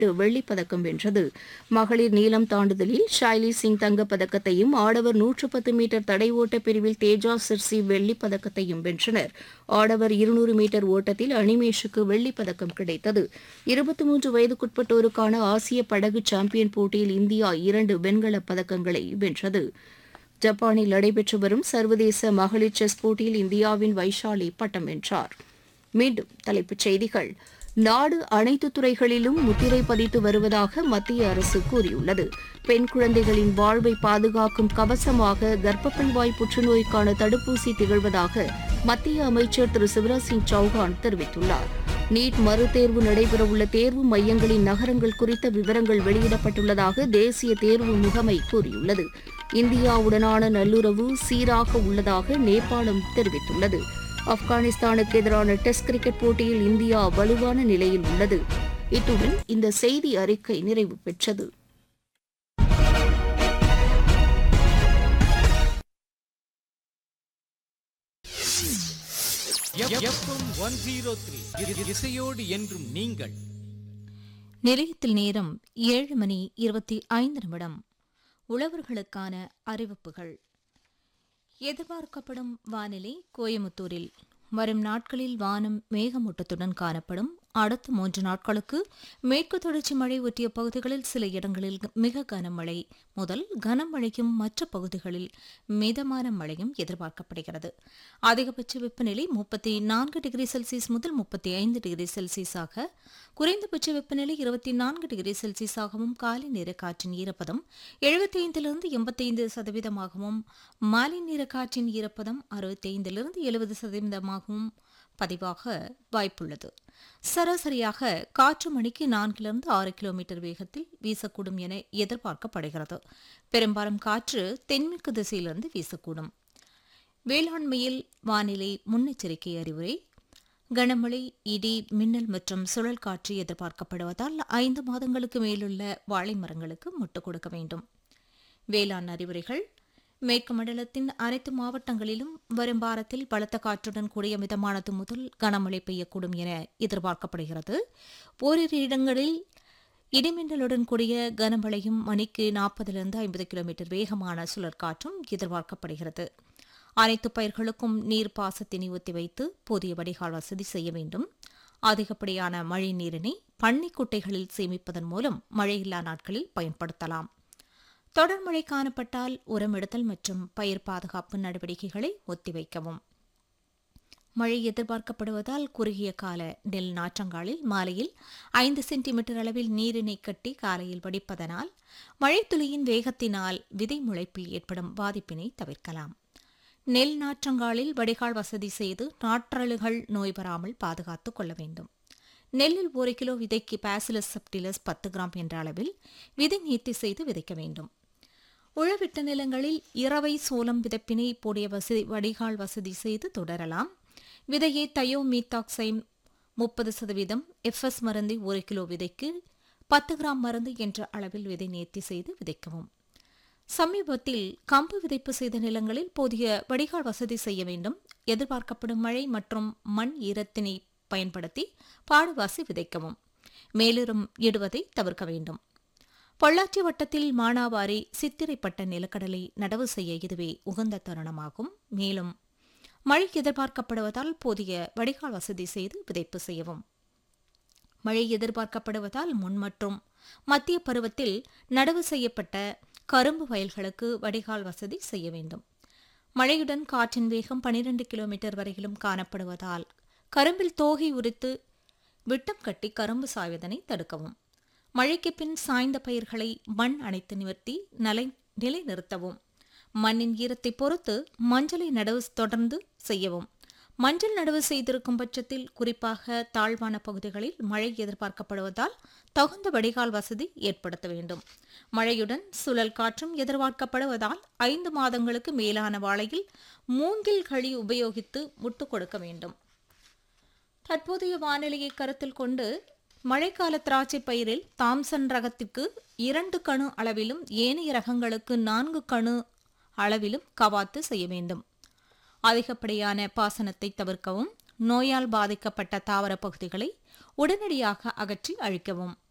வெள்ளிப் பதக்கம் வென்றது மகளிர் நீளம் தாண்டுதலில் ஷைலி சிங் தங்கப் பதக்கத்தையும் ஆடவர் நூற்று பத்து மீட்டர் தடை ஓட்ட பிரிவில் தேஜா சிர்சி வெள்ளிப் பதக்கத்தையும் வென்றனர் ஆடவர் இருநூறு மீட்டர் ஓட்டத்தில் அனிமேஷுக்கு வெள்ளிப் பதக்கம் கிடைத்தது இருபத்தி மூன்று வயதுக்குட்பட்டோருக்கான ஆசிய படகு சாம்பியன் போட்டியில் இந்தியா இரண்டு வெண்கலப் பதக்கங்களை வென்றது ஜப்பானில் நடைபெற்று வரும் சர்வதேச மகளிர் செஸ் போட்டியில் இந்தியாவின் வைஷாலி பட்டம் வென்றார் மீண்டும் தலைப்புச் செய்திகள் நாடு அனைத்து துறைகளிலும் முத்திரை பதித்து வருவதாக மத்திய அரசு கூறியுள்ளது பெண் குழந்தைகளின் வாழ்வை பாதுகாக்கும் கவசமாக கர்ப்பப்பைவாய் புற்றுநோய்க்கான தடுப்பூசி திகழ்வதாக மத்திய அமைச்சர் திரு சிவராஜ் சிங் சௌஹான் தெரிவித்துள்ளார் நீட் மறுதேர்வு நடைபெறவுள்ள தேர்வு மையங்களின் நகரங்கள் குறித்த விவரங்கள் வெளியிடப்பட்டுள்ளதாக தேசிய தேர்வு முகமை கூறியுள்ளது இந்தியாவுடனான நல்லுறவு சீராக உள்ளதாக நேபாளம் தெரிவித்துள்ளது ஆப்கானிஸ்தானுக்கு எதிரான டெஸ்ட் கிரிக்கெட் போட்டியில் இந்தியா வலுவான நிலையில் உள்ளது இத்துடன் இந்த செய்தி அறிக்கை நிறைவு பெற்றது எஃப்எம் ஒன் ஜீரோ த்ரீ இசையோடு என்றும் நீங்கள் நிலையத்தில் நேரம் ஏழு மணி இருபத்தி ஐந்து நிமிடம் உழவர்களுக்கான அறிவிப்புகள் எதிர்பார்க்கப்படும் வானிலை கோயமுத்தூரில் வரும் நாட்களில் வானம் மேகமூட்டத்துடன் காணப்படும் அடுத்த மூன்று நாட்களுக்கு மேற்கு தொடர்ச்சி மழை ஒட்டிய பகுதிகளில் சில இடங்களில் மிக கனமழை முதல் கனமழையும் மற்ற பகுதிகளில் மிதமான மழையும் எதிர்பார்க்கப்படுகிறது அதிகபட்ச வெப்பநிலை முப்பத்தி நான்கு டிகிரி செல்சியஸ் முதல் முப்பத்தி ஐந்து டிகிரி செல்சியஸாக குறைந்தபட்ச வெப்பநிலை இருபத்தி நான்கு டிகிரி செல்சியஸாகவும் காலை நேர காற்றின் ஈரப்பதம் எழுபத்தைந்திலிருந்து எண்பத்தைந்து சதவீதமாகவும் மாலை நேர காற்றின் ஈரப்பதம் அறுபத்தைந்திலிருந்து எழுபது சதவீதமாகவும் பதிவாக வாய்ப்புள்ளது சராசரியாக காற்று மணிக்கு நான்கிலிருந்து ஆறு கிலோமீட்டர் வேகத்தில் வீசக்கூடும் என எதிர்பார்க்கப்படுகிறது பெரும்பாலும் காற்று தென்மேற்கு திசையிலிருந்து வீசக்கூடும் வேளாண்மையில் வானிலை முன்னெச்சரிக்கை அறிவுரை கனமழை இடி மின்னல் மற்றும் சுழல் காற்று எதிர்பார்க்கப்படுவதால் ஐந்து மாதங்களுக்கு மேலுள்ள வாழை மரங்களுக்கு முட்டுக் கொடுக்க வேண்டும் வேளாண் அறிவுரைகள் மேற்கு மண்டலத்தின் அனைத்து மாவட்டங்களிலும் வரும் வாரத்தில் பலத்த காற்றுடன் கூடிய மிதமானது முதல் கனமழை பெய்யக்கூடும் என எதிர்பார்க்கப்படுகிறது ஓரிரு இடங்களில் இடிமின்னலுடன் கூடிய கனமழையும் மணிக்கு நாற்பதிலிருந்து ஐம்பது கிலோமீட்டர் வேகமான சுழற்காற்றும் எதிர்பார்க்கப்படுகிறது அனைத்து பயிர்களுக்கும் நீர் பாசத்தினை ஒத்திவைத்து போதிய வடிகால் வசதி செய்ய வேண்டும் அதிகப்படியான மழை நீரினை பண்ணைக் குட்டைகளில் சேமிப்பதன் மூலம் மழையில்லா நாட்களில் பயன்படுத்தலாம் தொடர் மழை காணப்பட்டால் உரமிடுதல் மற்றும் பயிர் பாதுகாப்பு நடவடிக்கைகளை ஒத்திவைக்கவும் மழை எதிர்பார்க்கப்படுவதால் குறுகிய கால நெல் நாற்றங்காலில் மாலையில் ஐந்து சென்டிமீட்டர் அளவில் நீரினை கட்டி காலையில் வடிப்பதனால் மழைத்துளியின் வேகத்தினால் விதை முளைப்பில் ஏற்படும் பாதிப்பினை தவிர்க்கலாம் நெல் நாற்றங்காலில் வடிகால் வசதி செய்து நாற்றலுகள் நோய் வராமல் பாதுகாத்துக் கொள்ள வேண்டும் நெல்லில் ஒரு கிலோ விதைக்கு பாசிலஸ் சப்டிலஸ் பத்து கிராம் என்ற அளவில் விதை நீர்த்தி செய்து விதைக்க வேண்டும் உழவிட்ட நிலங்களில் இரவை சோளம் விதைப்பினை போடிய வசதி வடிகால் வசதி செய்து தொடரலாம் விதையை தயோமீத்தாக்சைம் முப்பது சதவீதம் எஃப்எஸ் மருந்தை ஒரு கிலோ விதைக்கு பத்து கிராம் மருந்து என்ற அளவில் விதை நேர்த்தி செய்து விதைக்கவும் சமீபத்தில் கம்பு விதைப்பு செய்த நிலங்களில் போதிய வடிகால் வசதி செய்ய வேண்டும் எதிர்பார்க்கப்படும் மழை மற்றும் மண் ஈரத்தினை பயன்படுத்தி பாடுவாசி விதைக்கவும் மேலுறும் இடுவதை தவிர்க்க வேண்டும் பொள்ளாச்சி வட்டத்தில் மானாவாரி சித்திரைப்பட்ட நிலக்கடலை நடவு செய்ய இதுவே உகந்த தருணமாகும் மேலும் மழை எதிர்பார்க்கப்படுவதால் போதிய வடிகால் வசதி செய்து விதைப்பு செய்யவும் மழை எதிர்பார்க்கப்படுவதால் முன் மற்றும் மத்திய பருவத்தில் நடவு செய்யப்பட்ட கரும்பு வயல்களுக்கு வடிகால் வசதி செய்ய வேண்டும் மழையுடன் காற்றின் வேகம் பனிரெண்டு கிலோமீட்டர் வரையிலும் காணப்படுவதால் கரும்பில் தோகை உரித்து விட்டம் கட்டி கரும்பு சாய்வதனை தடுக்கவும் மழைக்கு பின் சாய்ந்த பயிர்களை மண் அணைத்து நிவர்த்தி நிலை நிலைநிறுத்தவும் மண்ணின் ஈரத்தை பொறுத்து மஞ்சளை நடவு தொடர்ந்து செய்யவும் மஞ்சள் நடவு செய்திருக்கும் பட்சத்தில் குறிப்பாக தாழ்வான பகுதிகளில் மழை எதிர்பார்க்கப்படுவதால் தகுந்த வடிகால் வசதி ஏற்படுத்த வேண்டும் மழையுடன் சுழல் காற்றும் எதிர்பார்க்கப்படுவதால் ஐந்து மாதங்களுக்கு மேலான வாழையில் மூங்கில் களி உபயோகித்து முட்டு கொடுக்க வேண்டும் தற்போதைய வானிலையை கருத்தில் கொண்டு மழைக்கால திராட்சை பயிரில் தாம்சன் ரகத்திற்கு இரண்டு கணு அளவிலும் ஏனைய ரகங்களுக்கு நான்கு கணு அளவிலும் கவாத்து செய்ய வேண்டும் அதிகப்படியான பாசனத்தை தவிர்க்கவும் நோயால் பாதிக்கப்பட்ட தாவர பகுதிகளை உடனடியாக அகற்றி அழிக்கவும்